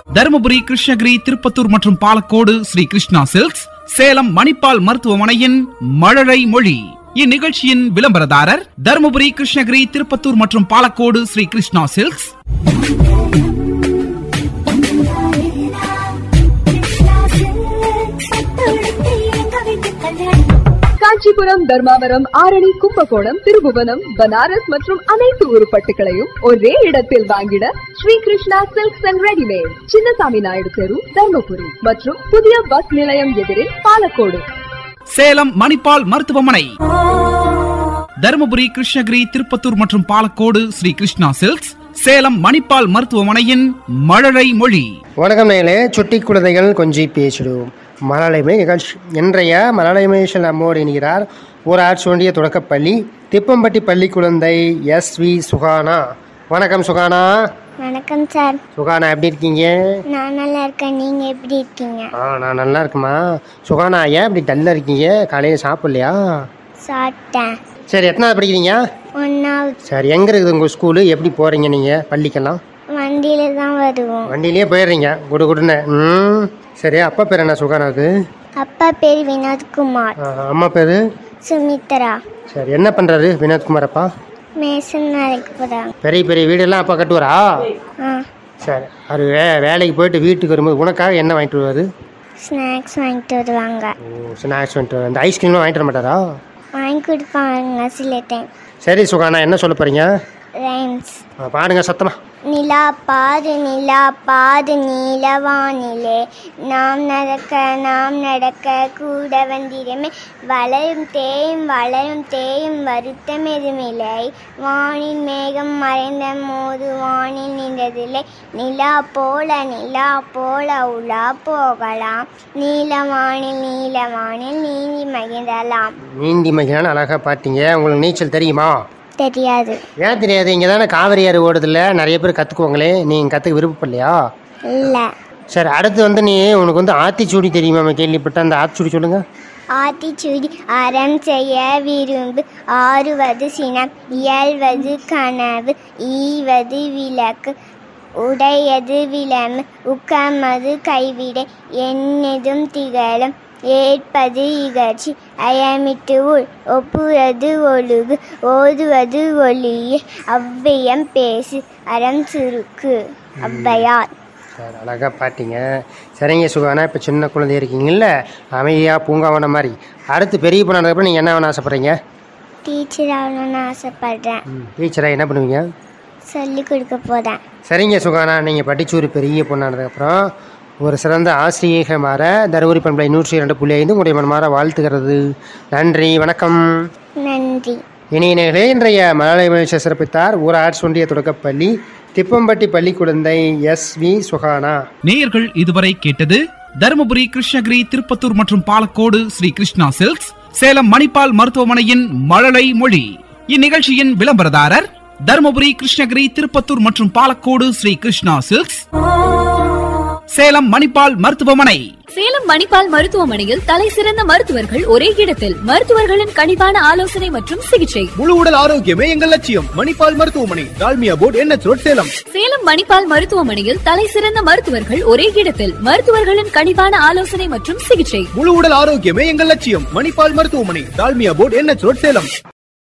தருமபுரி கிருஷ்ணகிரி திருப்பத்தூர் மற்றும் பாலக்கோடு ஸ்ரீ கிருஷ்ணா சில்க்ஸ் சேலம் மணிப்பால் மருத்துவமனையின் மழலை மொழி இந்நிகழ்ச்சியின் விளம்பரதாரர் தருமபுரி கிருஷ்ணகிரி திருப்பத்தூர் மற்றும் பாலக்கோடு ஸ்ரீ கிருஷ்ணா சில்க்ஸ் காஞ்சிபுரம் தர்மாவரம் ஆரணி கும்பகோணம் திருபுவனம் பனாரஸ் மற்றும் அனைத்து உருப்பட்டுகளையும் ஒரே இடத்தில் வாங்கிட Sri Krishna silks and readymade Chinnasamy Naidu தெரு தர்மபுரி மற்றும் புதிய பஸ் நிலையம் எதிரில் பாலக்கோடு சேலம் மணிப்பால் மருத்துவமனை தருமபுரி கிருஷ்ணகிரி திருப்பத்தூர் மற்றும் பாலக்கோடு ஸ்ரீ கிருஷ்ணா சில்க்ஸ் சேலம் மணிப்பால் மருத்துவமனையின் மழலை மொழி வணக்கம் நேயர்களே சுட்டி குழந்தைகள் கொஞ்சி பேசிடுவோம் மலலைமை நிகழ்ச்சி இன்றைய மலலைமேஷன் நம்மோடு இணைகிறார் ஊராட்சி ஒன்றிய தொடக்கப்பள்ளி திப்பம்பட்டி பள்ளி குழந்தை எஸ் வி சுகானா வணக்கம் சுகானா வணக்கம் சார் சுகானா எப்படி இருக்கீங்க நான் நல்லா இருக்கேன் நீங்க எப்படி இருக்கீங்க ஆ நான் நல்லா இருக்குமா சுகானா ஏன் இப்படி டல்லாக இருக்கீங்க காலையில் சாப்பிட்லையா சாப்பிட்டேன் சரி எத்தனாவது படிக்கிறீங்க ஒன்னாவது சரி எங்கே இருக்குது உங்கள் ஸ்கூலு எப்படி போகிறீங்க நீங்கள் பள்ளிக்கெல்லாம் வண்டியில தான் வருவோம் வண்டியிலேயே போயிடுறீங்க குடு குடுன்னு ம் சரி அப்பா பேர் என்ன சுகானாவுக்கு அப்பா பேர் வினோத்குமார் ஆ, அம்மா பேர் சுமித்ரா சரி என்ன பண்ணுறாரு வினோத்குமார் அப்பா மேசன் வேலைக்கு போறாங்க பெரிய பெரிய வீடெல்லாம் அப்பா கட்டுவாரா ஆ சரி அவர் வே வேலைக்கு போயிட்டு வீட்டுக்கு வரும்போது உனக்காக என்ன வாங்கிட்டு வருவாரு ஸ்நாக்ஸ் வாங்கிட்டு வருவாங்க ஓ ஸ்நாக்ஸ் வாங்கிட்டு வருவாரு அந்த ஐஸ்கிரீம்லாம் வாங்கிட்டு வர மாட்டாரா வாங்கி கொடுப்பாங்க சில டைம் சரி சுகானா என்ன சொல்ல போகிறீங்க ரைம்ஸ் பாடுங்க சத்தமா நிலா பாரு நிலா பாரு நீலவானிலே நாம் நடக்க நாம் நடக்க கூட வந்திரமே வளரும் தேயும் வளரும் தேயும் வருத்தம் எதுமில்லை வானில் மேகம் மறைந்த மோது வானில் நின்றதில்லை நிலா போல நிலா போல உலா போகலாம் நீலவானில் நீலவானில் நீந்தி மகிழலாம் நீந்தி மகிழான்னு அழகாக பாட்டீங்க உங்களுக்கு நீச்சல் தெரியுமா தெரியாது ஏன் தெரியாது இங்கே தானே காவிரி ஆறு ஓடுதில்ல நிறைய பேர் கற்றுக்குவாங்களே நீங்கள் கற்றுக்க விருப்பப்படலையா இல்லை சரி அடுத்து வந்து நீ உனக்கு வந்து ஆத்திச்சூடி தெரியுமா கேள்விப்பட்ட அந்த ஆத்திச்சூடி சொல்லுங்கள் ஆத்திச்சூடி அறம் செய்ய விரும்பு ஆறுவது சினம் இயல்வது கனவு ஈவது விளக்கு உடையது விளம்பு உக்கமது கைவிடை என்னதும் திகழும் ஏற்பது இகழ்ச்சி அயமிட்டு உள் ஒப்புவது ஒழுகு ஓதுவது ஒளிய அவ்வியம் பேசு அறம் சுருக்கு ஔவையார் சரி அழகாக பாட்டிங்க சரிங்க சுகானா இப்போ சின்ன குழந்தை இருக்கீங்கல்ல அமைதியாக பூங்காவன மாதிரி அடுத்து பெரிய பொண்ணானதுக்கப்புறம் நீங்கள் என்ன வேணும் ஆசைப்பட்றீங்க டீச்சர் ஆகணும்னு ஆசைப்படுறேன் டீச்சராக என்ன பண்ணுவீங்க சொல்லி கொடுக்க போகிறேன் சரிங்க சுகானா நீங்கள் படிச்சு ஒரு பெரிய பொண்ணானதுக்கப்புறம் ஒரு சிறந்த ஆசிரியக மாற தருமபுரி பண்பலை நூற்றி ரெண்டு புள்ளி ஐந்து உடைய மனமாற வாழ்த்துகிறது நன்றி வணக்கம் நன்றி இனிய நேர்களே இன்றைய மலயாள மகிழ்ச்சியை சிறப்பித்தார் ஊராட்சி ஒன்றிய தொடக்கப்பள்ளி திப்பம்பட்டி பள்ளி குழந்தை எஸ் வி சுகானா நேயர்கள் இதுவரை கேட்டது தருமபுரி கிருஷ்ணகிரி திருப்பத்தூர் மற்றும் பாலக்கோடு ஸ்ரீ கிருஷ்ணா சில்க்ஸ் சேலம் மணிப்பால் மருத்துவமனையின் மழலை மொழி இந்நிகழ்ச்சியின் விளம்பரதாரர் தருமபுரி கிருஷ்ணகிரி திருப்பத்தூர் மற்றும் பாலக்கோடு ஸ்ரீ கிருஷ்ணா சில்க்ஸ் சேலம் மணிப்பால் மருத்துவமனை சேலம் மணிப்பால் மருத்துவமனையில் தலை சிறந்த மருத்துவர்கள் ஒரே இடத்தில் மருத்துவர்களின் கனிவான ஆலோசனை மற்றும் சிகிச்சை முழு உடல் ஆரோக்கியமே எங்கள் லட்சியம் மணிப்பால் மருத்துவமனை Dalmia board NH road Salem Salem Manipal மருத்துவமனையில் தலை சிறந்த மருத்துவர்கள் ஒரே இடத்தில் மருத்துவர்களின் கனிவான ஆலோசனை மற்றும் சிகிச்சை முழு உடல் ஆரோக்கியமே எங்கள் லட்சியம் மணிப்பால் மருத்துவமனை Dalmia board NH road Salem